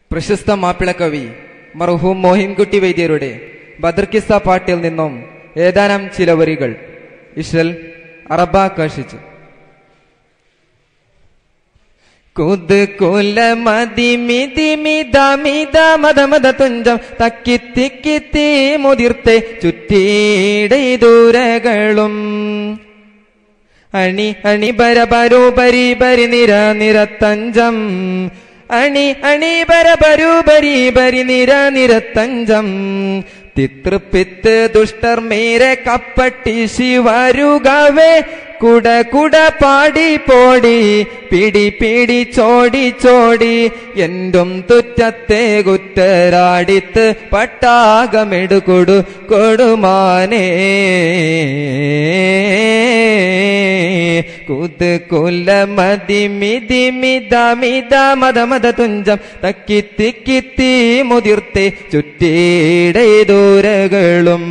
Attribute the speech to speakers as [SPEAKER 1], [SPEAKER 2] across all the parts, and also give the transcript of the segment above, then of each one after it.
[SPEAKER 1] പ്രശസ്ത മാപ്പിളക്കവി മർഹൂം മോഹിൻകുട്ടി വൈദ്യരുടെ ബദർക്കിസ്സ പാട്ടിൽ നിന്നും ഏതാനും ചില വരികൾ ഇഷൽ അറബാകർഷിച്ചു കുത് കുല മതി മിതി മിത മിത മത മത തുഞ്ചം തക്കിത്തി കിത്തി മുതിർത്തെ ചുറ്റീടെ ദൂരകളും അണി അണി ബര ബരു ബരി ബരി നിര നിരത്തഞ്ചം അണി അണി ബര ബരു ബരി ബരി നിര നിരത്തഞ്ചം തിതൃപ്പിത്ത് ദുഷ്ടർ മേരെ കപ്പട്ടി ശിവരുകവേ കുട കുട പാടി പോടി പിടി പിടി ചോടി ചോടി എന്തും തുറ്റത്തെ കുറ്റരാടിത്ത് പട്ടാകമെടുകൊടു കൊടുമാനേ കുത് കുല മതി മിതി മിത മിത മത മത തുഞ്ചം തക്കിത്തി കിത്തി മുതിർത്തെ ചുറ്റീടെ ദൂരകളും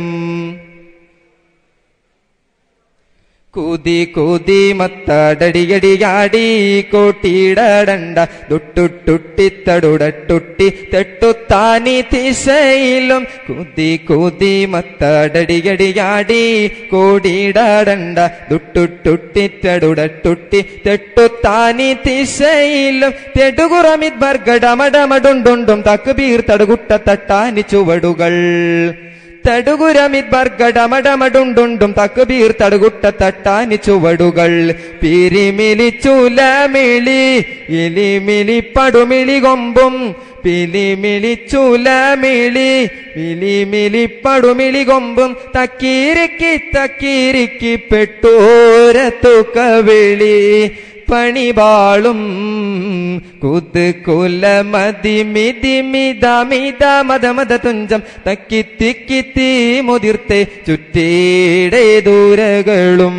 [SPEAKER 1] കൂതി കൂതി മത്തടടിയടിയാടി കോട്ടിടണ്ട ദുട്ടുട്ടുട്ടിത്തടുടട്ടുട്ടി തെട്ടുത്താനി ദിശയിലും കൂതി കൂതി മത്തടടിയടിയാടി കോടിടണ്ട ദുട്ടുട്ടുട്ടിത്തടുടട്ടുട്ടി തെട്ടുത്താനി ദിശയിലും തെടുകുറമിത് ബർഗടമടമടുണ്ടുണ്ടും തക്കുബീർ തടുകുട്ട തട്ടാനി ചുവടുകൾ തടുകുരമിത് ബർഗടമടമടുണ്ടുണ്ടും തക്കുബീർ തടുകുട്ട തട്ടാനി ചുവടുകൾ പിരിമിലി ചുലമിളി ഇലിമിലി പടുമിളി കൊമ്പും പിലിമിളി ചുലമിളി പിലിമിലി പടുമിളി കൊമ്പും തക്കീരിക്കി തക്കീരിക്കി പെട്ടോരത്തുക്കവിളി പണിവാളും കുത് കുല മതി മിതി മിത മിത മത മത തുഞ്ചം തക്കിത്തി കിത്തി മുതിർത്തെ ചുറ്റീടെ ദൂരകളും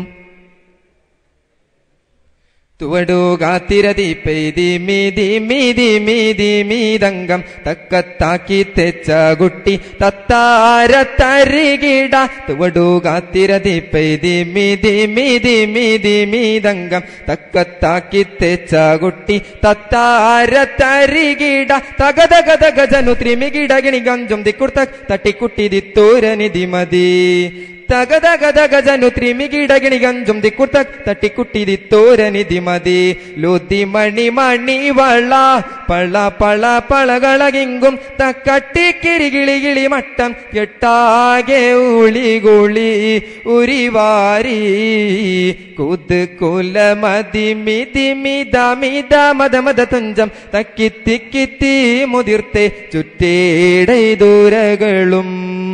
[SPEAKER 1] തുവടുകാത്തിരതി പെയ്തി മീതി മീതി മീതി മീതങ്കം തക്കത്താക്കി തെച്ച കുട്ടി തത്താര തരികിട തുവടുകാത്തിരതി പെയ്തി മീതി മീതി മീതി മീതങ്കം തക്കത്താക്കി തെച്ച കുട്ടി തത്താര തരികിട തക തക തക ജനു ത്രിമികിട ഗിണി ഗഞ്ചും ദിക്കുർത്ത തട്ടിക്കുട്ടി ദിത്തോരനിധി മതി തകത ഗത ഗജനു ത്രിമികിടകിണി ഗഞ്ചും ദിക്കുർത്ത തട്ടിക്കുട്ടി ദിത്തോരനിധി മതി ലുതി മണി മണി വള പള പള പളകളകിങ്കും തക്കട്ടി കിരികിളി കിളി മട്ടം എട്ടാകെ ഉളി കുളി ഉരിവാരി കുത് കുല മതി മിതി മിത മിത മത മത തുഞ്ചം തക്കിത്തി കിത്തി മുതിർത്തെ ചുറ്റേടൈ ദൂരകളും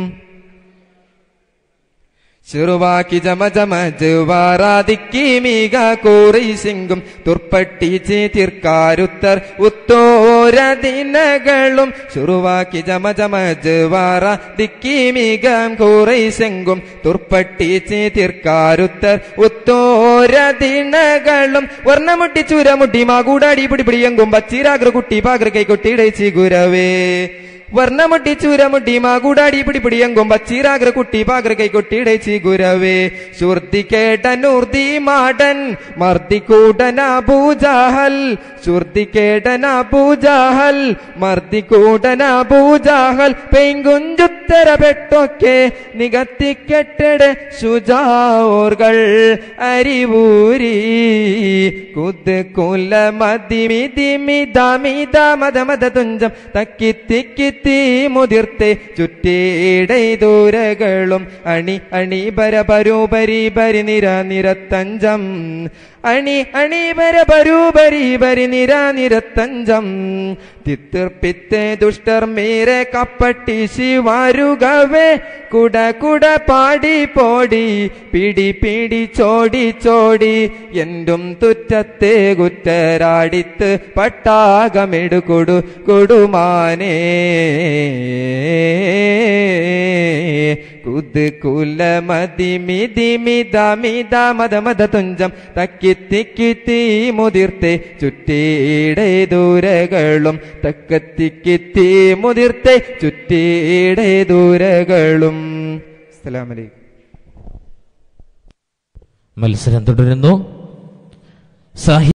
[SPEAKER 1] ചെറുവാക്കി ജമ ജമ ജുവാറാദിക്കി മീക കോറി സിംഗും തുർപ്പട്ടി തീർക്കാരുത്തർ ഉത്തോര ദിനകളും ചെറുവാക്കി ജമ ജമ ജുവാറ ദിക്കി മീകം കോറി സിംഗും തുർപ്പട്ടി തീർക്കാരുത്തർ ഉത്തോര ദിനകളും വർണ്ണമുട്ടി ചുരമുട്ടി മാകൂടാടി പിടി പിടിയങ്കും ബച്ചിരാഗ്ര കുട്ടി പാഗ്ര കൈകൊട്ടിയുടെ ചിഗുരവേ വർണ്ണമുട്ടി ചൂരമുട്ടി മാകൂടാടി പിടി പിടിയങ്കും ബച്ചീരാഗ്ര കുട്ടി പാഗ്ര കൈകൊട്ടിയുടെ ചിഗുരവേ ശുർത്തി കേട്ടനൂർത്തി മാടൻ മർദ്ദി കൂടന പൂജാഹൽ ശുർത്തി കേട്ടന പൂജാഹൽ മർദ്ദി കൂടന പൂജാഹൽ പെങ്കുഞ്ചുത്തര പെട്ടൊക്കെ നികത്തി കെട്ടടെ ശുജാവോർകൾ അരിവൂരി കുത് കുല മതി മിതി മിത മിത മത മത തുഞ്ചം തക്കിത്തി കിത്തി മുതിർത്തെ ചുറ്റീടെ ദൂരകളും അണി അണി ബര പരു പരി പരി നിര നിരത്തഞ്ചം അണി അണി ബര പരു പരി പരി നിര നിരത്തഞ്ചം തിത്തിർപ്പിത്തെ ദുഷ്ടർ മീരെ കപ്പട്ടി ശിവാരുകവേ കുട കുട പാടി പോടി പിടി പിടി ചോടി ചോടി എന്തും തുറ്റത്തെ കുറ്റരാടിത്ത് പട്ടാകമെടുകൊടു കൊടുമാനേ കുത് കുല മതി മിതി മിത മിത മത മത തുഞ്ചം തക്കിത്തി കിത്തി മുതിർത്തെ ചുറ്റീടെ ദൂരകളും തക്കത്തി കിത്തി മുതിർത്തെ ചുറ്റീടെ ദൂരകളും അസ്സലാമലൈക്കും
[SPEAKER 2] മത്സരം തുടരുന്നു സാഹി